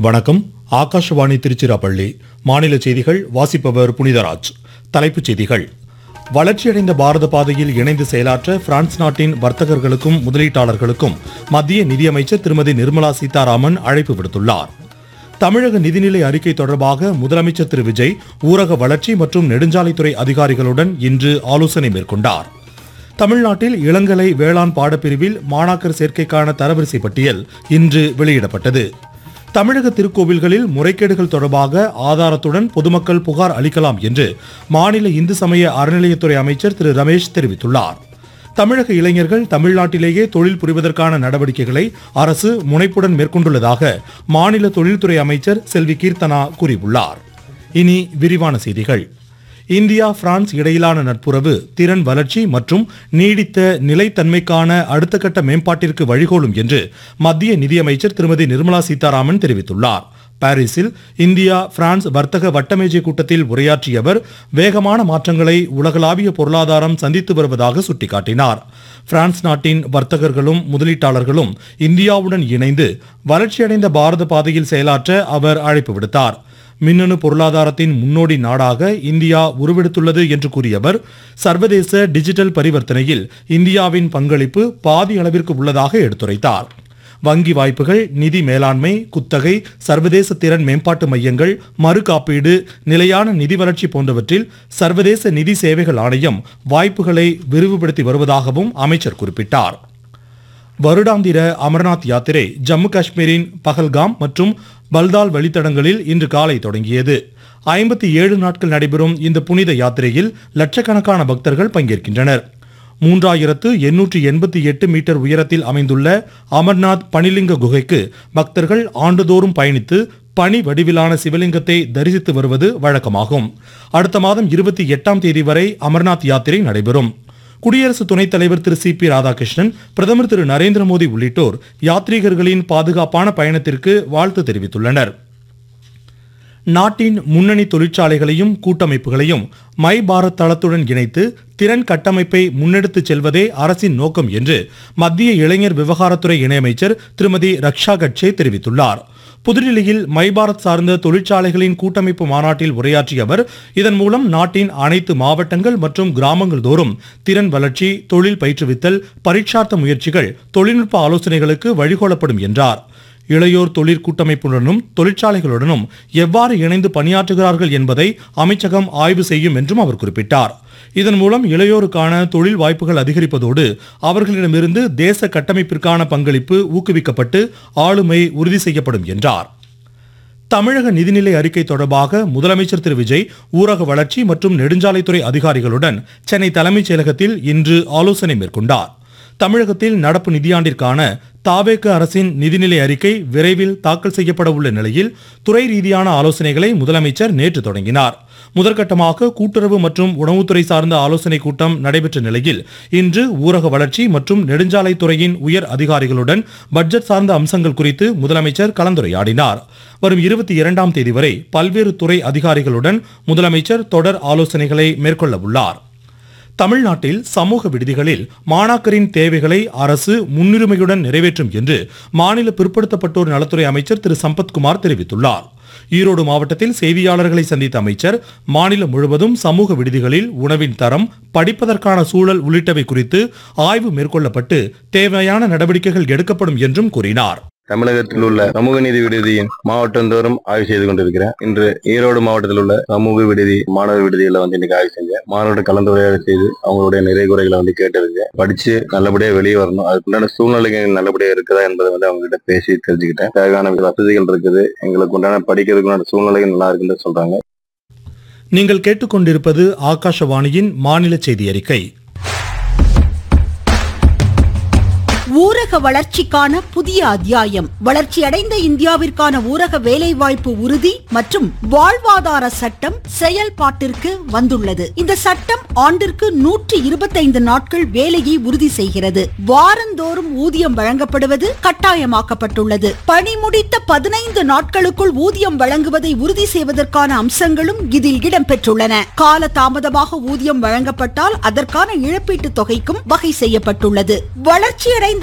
வணக்கம் ஆகாஷவாணி திருச்சிராப்பள்ளி மாநில செய்திகள் வாசிப்பவர் புனிதராஜ் தலைப்புச் செய்திகள் வளர்ச்சியடைந்த பாரத பாதையில் இணைந்து செயலாற்ற பிரான்ஸ் நாட்டின் வர்த்தகர்களுக்கும் முதலீட்டாளர்களுக்கும் மத்திய நிதியமைச்சர் திருமதி நிர்மலா சீதாராமன் அழைப்பு விடுத்துள்ளார் தமிழக நிதிநிலை அறிக்கை தொடர்பாக முதலமைச்சர் திரு விஜய் ஊரக வளர்ச்சி மற்றும் நெடுஞ்சாலைத்துறை அதிகாரிகளுடன் இன்று ஆலோசனை மேற்கொண்டார் தமிழ்நாட்டில் இளங்கலை வேளாண் பாடப்பிரிவில் மாணாக்கர் சேர்க்கைக்கான தரவரிசை பட்டியல் இன்று வெளியிடப்பட்டது தமிழக திருக்கோவில்களில் முறைகேடுகள் தொடர்பாக ஆதாரத்துடன் பொதுமக்கள் புகார் அளிக்கலாம் என்று மாநில இந்து சமய அறநிலையத்துறை அமைச்சர் திரு ரமேஷ் தெரிவித்துள்ளார் தமிழக இளைஞர்கள் தமிழ்நாட்டிலேயே தொழில் புரிவதற்கான நடவடிக்கைகளை அரசு முனைப்புடன் மேற்கொண்டுள்ளதாக மாநில தொழில்துறை அமைச்சர் செல்வி கீர்த்தனா கூறியுள்ளார் இனி விரிவான செய்திகள் இந்தியா பிரான்ஸ் இடையிலான நட்புறவு திறன் வளர்ச்சி மற்றும் நீடித்த நிலைத்தன்மைக்கான அடுத்த கட்ட மேம்பாட்டிற்கு வழிகோலும் என்று மத்திய நிதியமைச்சர் திருமதி நிர்மலா சீதாராமன் தெரிவித்துள்ளார் பாரிஸில் இந்தியா பிரான்ஸ் வர்த்தக வட்டமேஜை கூட்டத்தில் உரையாற்றிய அவர் வேகமான மாற்றங்களை உலகளாவிய பொருளாதாரம் சந்தித்து வருவதாக சுட்டிக்காட்டினார் பிரான்ஸ் நாட்டின் வர்த்தகர்களும் முதலீட்டாளர்களும் இந்தியாவுடன் இணைந்து வளர்ச்சியடைந்த பாரத பாதையில் செயலாற்ற அவர் அழைப்பு விடுத்தார் மின்னணு பொருளாதாரத்தின் முன்னோடி நாடாக இந்தியா உருவெடுத்துள்ளது என்று கூறிய அவர் சர்வதேச டிஜிட்டல் பரிவர்த்தனையில் இந்தியாவின் பங்களிப்பு பாதி அளவிற்கு உள்ளதாக எடுத்துரைத்தார் வங்கி வாய்ப்புகள் நிதி மேலாண்மை குத்தகை சர்வதேச திறன் மேம்பாட்டு மையங்கள் மறு காப்பீடு நிலையான நிதி வளர்ச்சி போன்றவற்றில் சர்வதேச நிதி சேவைகள் ஆணையம் வாய்ப்புகளை விரிவுபடுத்தி வருவதாகவும் அமைச்சர் குறிப்பிட்டார் வருடாந்திர அமர்நாத் யாத்திரை ஜம்மு காஷ்மீரின் பஹல்காம் மற்றும் பல்தால் வழித்தடங்களில் இன்று காலை தொடங்கியது ஐம்பத்தி ஏழு நாட்கள் நடைபெறும் இந்த புனித யாத்திரையில் லட்சக்கணக்கான பக்தர்கள் பங்கேற்கின்றனர் மூன்றாயிரத்து எண்ணூற்றி எண்பத்தி எட்டு மீட்டர் உயரத்தில் அமைந்துள்ள அமர்நாத் பனிலிங்க குகைக்கு பக்தர்கள் ஆண்டுதோறும் பயணித்து பனி வடிவிலான சிவலிங்கத்தை தரிசித்து வருவது வழக்கமாகும் அடுத்த மாதம் இருபத்தி எட்டாம் தேதி வரை அமர்நாத் யாத்திரை நடைபெறும் குடியரசு துணைத் தலைவர் திரு சி பி ராதாகிருஷ்ணன் பிரதமர் திரு நரேந்திர மோடி உள்ளிட்டோர் யாத்ரீகர்களின் பாதுகாப்பான பயணத்திற்கு வாழ்த்து தெரிவித்துள்ளனர் நாட்டின் முன்னணி தொழிற்சாலைகளையும் கூட்டமைப்புகளையும் மை பாரத் தளத்துடன் இணைத்து திறன் கட்டமைப்பை முன்னெடுத்துச் செல்வதே அரசின் நோக்கம் என்று மத்திய இளைஞர் விவகாரத்துறை இணையமைச்சர் திருமதி ரக்ஷா கட்சே தெரிவித்துள்ளார் புதுடில்லியில் மை பாரத் சார்ந்த தொழிற்சாலைகளின் கூட்டமைப்பு மாநாட்டில் உரையாற்றிய அவர் இதன் மூலம் நாட்டின் அனைத்து மாவட்டங்கள் மற்றும் கிராமங்கள் தோறும் திறன் வளர்ச்சி தொழில் பயிற்றுவித்தல் பரீட்சார்த்த முயற்சிகள் தொழில்நுட்ப ஆலோசனைகளுக்கு வழிகோலப்படும் என்றார் இளையோர் தொழிற் கூட்டமைப்புடனும் தொழிற்சாலைகளுடனும் எவ்வாறு இணைந்து பணியாற்றுகிறார்கள் என்பதை அமைச்சகம் ஆய்வு செய்யும் என்றும் அவர் குறிப்பிட்டார் இதன் மூலம் இளையோருக்கான தொழில் வாய்ப்புகள் அதிகரிப்பதோடு அவர்களிடமிருந்து தேச கட்டமைப்பிற்கான பங்களிப்பு ஊக்குவிக்கப்பட்டு ஆளுமை உறுதி செய்யப்படும் என்றார் தமிழக நிதிநிலை அறிக்கை தொடர்பாக முதலமைச்சர் திரு விஜய் ஊரக வளர்ச்சி மற்றும் நெடுஞ்சாலைத்துறை அதிகாரிகளுடன் சென்னை தலைமைச் செயலகத்தில் இன்று ஆலோசனை மேற்கொண்டார் தமிழகத்தில் நடப்பு நிதியாண்டிற்கான தாவேக அரசின் நிதிநிலை அறிக்கை விரைவில் தாக்கல் செய்யப்பட உள்ள நிலையில் துறை ரீதியான ஆலோசனைகளை முதலமைச்சர் நேற்று தொடங்கினார் முதற்கட்டமாக கூட்டுறவு மற்றும் உணவுத்துறை சார்ந்த ஆலோசனை கூட்டம் நடைபெற்ற நிலையில் இன்று ஊரக வளர்ச்சி மற்றும் நெடுஞ்சாலைத்துறையின் உயர் அதிகாரிகளுடன் பட்ஜெட் சார்ந்த அம்சங்கள் குறித்து முதலமைச்சர் கலந்துரையாடினார் வரும் இருபத்தி இரண்டாம் தேதி வரை பல்வேறு துறை அதிகாரிகளுடன் முதலமைச்சர் தொடர் ஆலோசனைகளை மேற்கொள்ள உள்ளார் தமிழ்நாட்டில் சமூக விடுதிகளில் மாணாக்கரின் தேவைகளை அரசு முன்னுரிமையுடன் நிறைவேற்றும் என்று மாநில பிற்படுத்தப்பட்டோர் நலத்துறை அமைச்சர் திரு சம்பத்குமார் தெரிவித்துள்ளார் ஈரோடு மாவட்டத்தில் செய்தியாளர்களை சந்தித்த அமைச்சர் மாநிலம் முழுவதும் சமூக விடுதிகளில் உணவின் தரம் படிப்பதற்கான சூழல் உள்ளிட்டவை குறித்து ஆய்வு மேற்கொள்ளப்பட்டு தேவையான நடவடிக்கைகள் எடுக்கப்படும் என்றும் கூறினார் தமிழகத்தில் உள்ள சமூக நீதி விடுதியின் மாவட்டந்தோறும் ஆய்வு செய்து கொண்டிருக்கிறேன் இன்று ஈரோடு மாவட்டத்தில் உள்ள சமூக விடுதி மாணவர் விடுதிகளை வந்து இன்னைக்கு ஆய்வு செஞ்சேன் மாணவர்கிட்ட கலந்துரையாடல் செய்து அவங்களுடைய நிறை குறைகளை வந்து கேட்டிருக்கேன் படிச்சு நல்லபடியா வெளியே வரணும் அதுக்குண்டான சூழ்நிலைகள் நல்லபடியா இருக்குதா என்பதை வந்து அவங்க கிட்ட பேசி தெரிஞ்சுக்கிட்டேன் தேவையான வசதிகள் இருக்குது எங்களுக்கு உண்டான படிக்கிறதுக்குண்டான சூழ்நிலைகள் நல்லா இருக்குன்னு சொல்றாங்க நீங்கள் கேட்டுக்கொண்டிருப்பது ஆகாஷவாணியின் மாநில செய்தி அறிக்கை ஊரக வளர்ச்சிக்கான புதிய அத்தியாயம் வளர்ச்சியடைந்த இந்தியாவிற்கான ஊரக வேலைவாய்ப்பு உறுதி மற்றும் வாழ்வாதார சட்டம் செயல்பாட்டிற்கு வந்துள்ளது இந்த சட்டம் ஆண்டிற்கு நூற்றி இருபத்தைந்து நாட்கள் வேலையை உறுதி செய்கிறது வாரந்தோறும் ஊதியம் வழங்கப்படுவது கட்டாயமாக்கப்பட்டுள்ளது பணி முடித்த பதினைந்து நாட்களுக்குள் ஊதியம் வழங்குவதை உறுதி செய்வதற்கான அம்சங்களும் இதில் இடம்பெற்றுள்ளன கால தாமதமாக ஊதியம் வழங்கப்பட்டால் அதற்கான இழப்பீட்டுத் தொகைக்கும் வகை செய்யப்பட்டுள்ளது வளர்ச்சியடைந்த